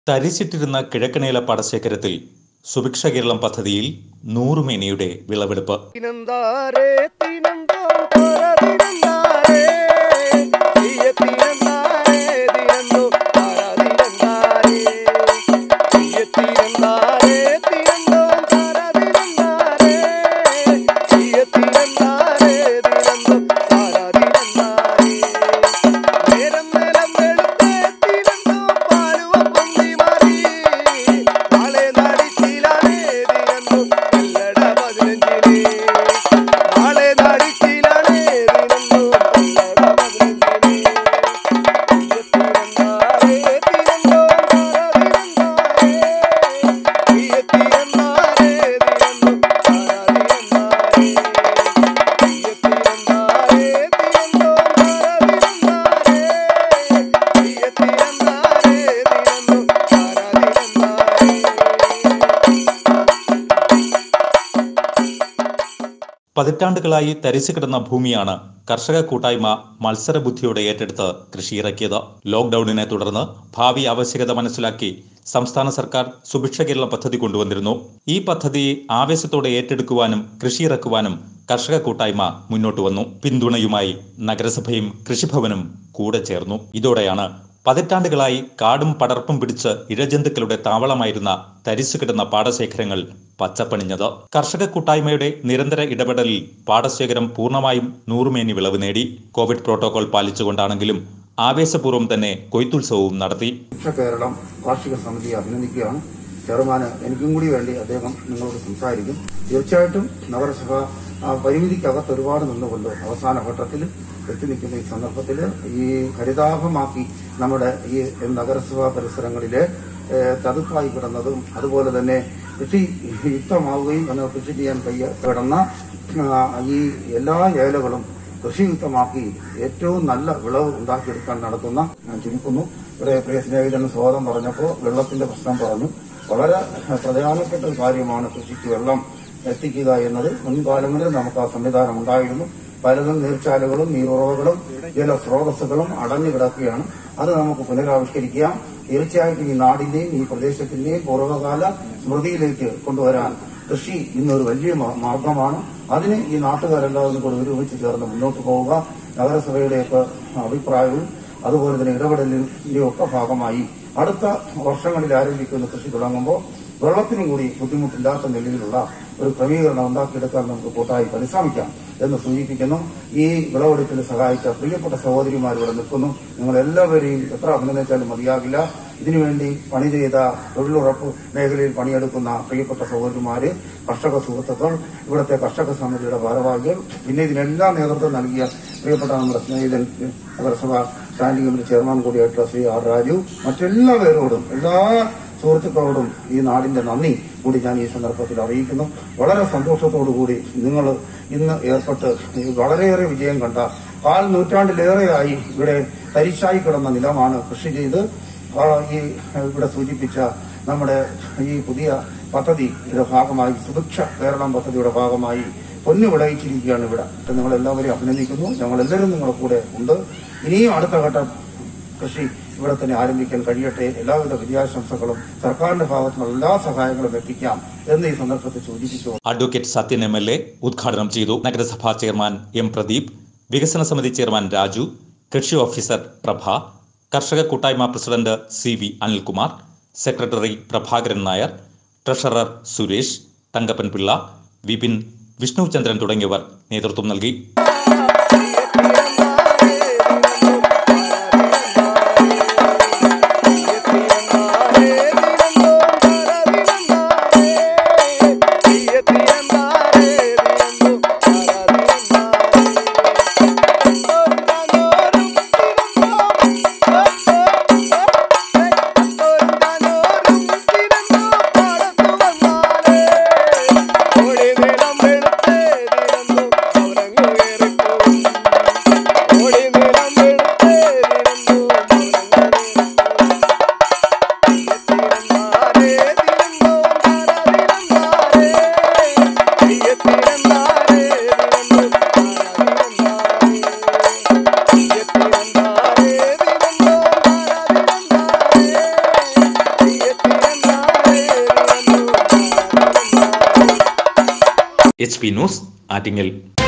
തരിച്ചിട്ടിരുന്ന കിഴക്കനേല പാടശേഖരത്തിൽ സുഭിക്ഷ കേരളം പദ്ധതിയിൽ നൂറുമേനിയുടെ വിളവെടുപ്പ് തിനന്താരേ തിനന്തോ താരതിനന്താരേ തീയ തിനന്താരേ തിനന്തോ താരതിനന്താരേ തീയ തിനന്താരേ തിനന്തോ താരതിനന്താരേ തീയ തിനന്താരേ തിനന്തോ താരതിനന്താരേ നേരം നിലം വെളുത്തേ തിനന്തോ പാലുവ പൊന്തി മാറി നാളെ നടിച്ചിലാനേ തിനന്തോ കല്ലട പതിനഞ്ചിലേ നാളെ നടിച്ചിലാനേ തിനന്തോ കല്ലട പതിനഞ്ചിലേ തിരന്താരേ തിരന്തോ താരതിരന്താരേ തീയ തിരന്താരേ തിരന്തോ താരതിരന്താരേ തീയ തിരന്താരേ തിരന്തോ താരതിരന്താരേ തീയ തിരന്താരേ തിരന്തോ താരതിരന്താരേ പതിറ്റാണ്ടുകളായി തരിച്ചു കിടന്ന ഭൂമിയാണ് കർഷക കൂട്ടായ്മ മത്സരബുദ്ധിയോടെ ഏറ്റെടുത്ത് കൃഷിയിറക്കിയത് ലോക്ഡൌണിനെ തുടർന്ന് ഭാവി ആവശ്യകത മനസ്സിലാക്കി സംസ്ഥാന സർക്കാർ സുഭിക്ഷ കേരള പദ്ധതി കൊണ്ടുവന്നിരുന്നു ഈ പദ്ധതിയെ ആവേശത്തോടെ ഏറ്റെടുക്കുവാനും കൃഷിയിറക്കുവാനും കർഷക കൂട്ടായ്മ മുന്നോട്ട് വന്നു പിന്തുണയുമായി നഗരസഭയും കൃഷിഭവനും കൂടെ ചേർന്നു ഇതോടെയാണ് പതിറ്റാണ്ടുകളായി കാടും പടർപ്പും പിടിച്ച് ഇഴജന്തുക്കളുടെ താവളമായിരുന്ന തരിച്ചു കിടന്ന പാടശേഖരങ്ങൾ പച്ചപ്പണിഞ്ഞത് കർഷക കൂട്ടായ്മയുടെ നിരന്തര ഇടപെടലിൽ പാടശേഖരം പൂർണ്ണമായും നൂറുമേനി വിളവ് നേടി കോവിഡ് പ്രോട്ടോകോൾ പാലിച്ചുകൊണ്ടാണെങ്കിലും ആവേശപൂർവ്വം തന്നെ കൊയ്ത്തുത്സവവും നടത്തി ശിക്ഷ കേരളം കാർഷിക സമിതിയെ അഭിനന്ദിക്കുകയാണ് ചെയർമാന് എനിക്കും കൂടി വേണ്ടി അദ്ദേഹം നിങ്ങളോട് സംസാരിക്കും തീർച്ചയായിട്ടും നഗരസഭ ആ, പരിമിതിക്കകത്ത് ഒരുപാട് നിന്നുകൊണ്ട് അവസാന ഘട്ടത്തിൽ എത്തി നിൽക്കുന്ന ഈ സന്ദർഭത്തിൽ ഈ ഹരിതാഭമാക്കി നമ്മുടെ ഈ നഗരസഭാ പരിസരങ്ങളിലെ ഏ, ചതുപ്പായി കിടന്നതും അതുപോലെ തന്നെ കൃഷി യുക്തമാവുകയും എന്നാൽ കൃഷി ചെയ്യാൻ കഴിയ കിടന്ന ആ, ഈ എല്ലാ ഏലകളും കൃഷിയുക്തമാക്കി ഏറ്റവും നല്ല വിളവ് ഉണ്ടാക്കിയെടുക്കാൻ നടത്തുന്ന ഞാൻ ചുരുക്കുന്നു ഇവിടെ പ്രിയ സ്നേഹിതൻ സ്വാഗതം പറഞ്ഞപ്പോൾ വെള്ളത്തിന്റെ പ്രശ്നം പറഞ്ഞു വളരെ പ്രധാനപ്പെട്ട ഒരു കാര്യമാണ് കൃഷിക്ക് വെള്ളം എത്തിക്കുക എന്നത് മുൻകാലങ്ങളിൽ നമുക്ക് ആ സംവിധാനം ഉണ്ടായിരുന്നു പലതും നീർച്ചാലുകളും നീരുറവകളും ജലസ്രോതസ്സുകളും അടഞ്ഞു കിടക്കുകയാണ് അത് നമുക്ക് പുനരാവിഷ്കരിക്കാം തീർച്ചയായിട്ടും ഈ നാടിന്റെയും ഈ പ്രദേശത്തിന്റെയും പൂർവ്വകാല സ്മൃതിയിലേക്ക് കൊണ്ടുവരാൻ കൃഷി ഇന്നൊരു വലിയ മാ- മാർഗമാണ് അതിന് ഈ നാട്ടുകാരെല്ലാവരും കൂടി ഒരുമിച്ച് ചേർന്ന് മുന്നോട്ട് പോവുക നഗരസഭയുടെയൊക്കെ അഭിപ്രായവും അതുപോലെ തന്നെ ഇടപെടലിന്റെ ഒക്കെ ഭാഗമായി അടുത്ത വർഷങ്ങളിൽ ആരംഭിക്കുന്ന കൃഷി തുടങ്ങുമ്പോൾ വെള്ളത്തിനും കൂടി ബുദ്ധിമുട്ടില്ലാത്ത നിലയിലുള്ള ഒരു ക്രമീകരണം ഉണ്ടാക്കിയെടുക്കാൻ നമുക്ക് കൂട്ടായി പരിശ്രമിക്കാം എന്ന് സൂചിപ്പിക്കുന്നു ഈ വിളവെടുപ്പിൽ സഹായിച്ച പ്രിയപ്പെട്ട സഹോദരിമാർ ഇവിടെ നിൽക്കുന്നു നിങ്ങൾ എല്ലാവരെയും എത്ര അഭിനന്ദിച്ചാലും മതിയാകില്ല ഇതിനുവേണ്ടി പണി ചെയ്ത തൊഴിലുറപ്പ് മേഖലയിൽ പണിയെടുക്കുന്ന പ്രിയപ്പെട്ട സഹോദരിമാര് കർഷക സുഹൃത്തുക്കൾ ഇവിടുത്തെ കർഷക സമിതിയുടെ ഭാരവാഹികൾ പിന്നെ ഇതിനെല്ലാം നേതൃത്വം നൽകിയ പ്രിയപ്പെട്ട നമ്മുടെ സ്നേഹിതൻ നഗരസഭ സ്റ്റാൻഡിംഗ് കമ്മിറ്റി ചെയർമാൻ കൂടിയായിട്ടുള്ള ശ്രീ ആർ രാജു മറ്റെല്ലാ പേരോടും എല്ലാ സുഹൃത്തുക്കളോടും ഈ നാടിന്റെ നന്ദി കൂടി ഞാൻ ഈ സന്ദർഭത്തിൽ അറിയിക്കുന്നു വളരെ സന്തോഷത്തോടു കൂടി നിങ്ങൾ ഇന്ന് ഏർപ്പെട്ട് ഈ വളരെയേറെ വിജയം കണ്ട കാൽ നൂറ്റാണ്ടിലേറെയായി ഇവിടെ തരിശായി കിടന്ന നിലമാണ് കൃഷി ചെയ്ത് ആ, ഈ ഇവിടെ സൂചിപ്പിച്ച നമ്മുടെ ഈ പുതിയ പദ്ധതിയുടെ ഭാഗമായി സുഭിക്ഷ കേരളം പദ്ധതിയുടെ ഭാഗമായി പൊന്നു വിളയിച്ചിരിക്കുകയാണ് ഇവിടെ നിങ്ങൾ എല്ലാവരെയും അഭിനന്ദിക്കുന്നു ഞങ്ങൾ എല്ലാവരും നിങ്ങളുടെ കൂടെ ഉണ്ട് ഇനിയും അടുത്ത ഘട്ടം കൃഷി ഇവിടെ തന്നെ ആരംഭിക്കാൻ കഴിയട്ടെ എല്ലാവിധ വിദ്യാശംസകളും സർക്കാരിന്റെ ഭാഗത്തുനിന്നുള്ള എല്ലാ സഹായങ്ങളും എത്തിക്കാം എന്ന് ഈ സന്ദർഭത്തിൽ സൂചിപ്പിച്ചു advocate Sathyan M L A ഉദ്ഘാടനം ചെയ്തു നഗരസഭാ ചെയർമാൻ എം പ്രദീപ് വികസന സമിതി ചെയർമാൻ രാജു കൃഷി ഓഫീസർ പ്രഭ കർഷക കൂട്ടായ്മ president C V Anilkumar secretary Prabhakaran Nair treasurer Suresh Thankappan Pillai Vipin Vishnuchandran തുടങ്ങിയവർ നേതൃത്വം നൽകി ഓടി നീളം വെളുത്തേ എച്ച് പി ന്യൂസ് ആറ്റിങ്ങൽ